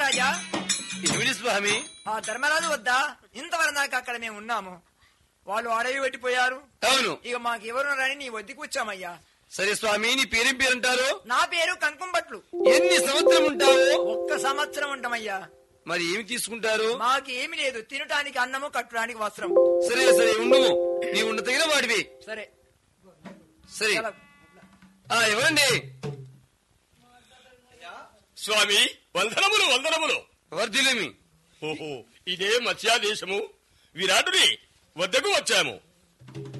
ధర్మరాజా ఏమిటి స్వామి ఆ ధర్మరాజు వద్ద ఇంతవరకు దాకా అక్కడ మేము ఉన్నాము వాళ్ళు అడవి పెట్టిపోయారు అవును ఇక మాకు ఎవరు రాని నీ వద్దకు వచ్చామయ్యా సరే స్వామి నీ పేరేం పేరంటారు నా పేరు కంకుంబట్లు ఎన్ని సంవత్సరం ఉంటావు ఒక్క సంవత్సరం ఉంటామయ్యా మరి ఏమి తీసుకుంటారు మాకు ఏమి లేదు తినటానికి అన్నము కట్టడానికి వస్త్రం సరే సరే ఉండుము నీ ఉండ తగిన వాడివి సరే సరే చాలా ఆ ఎవరండి స్వామి వందనములు వందనములు వర్ధిలేమి ఓహో ఇదే మత్స్యాదేశము విరాటుని వద్దకు వచ్చాము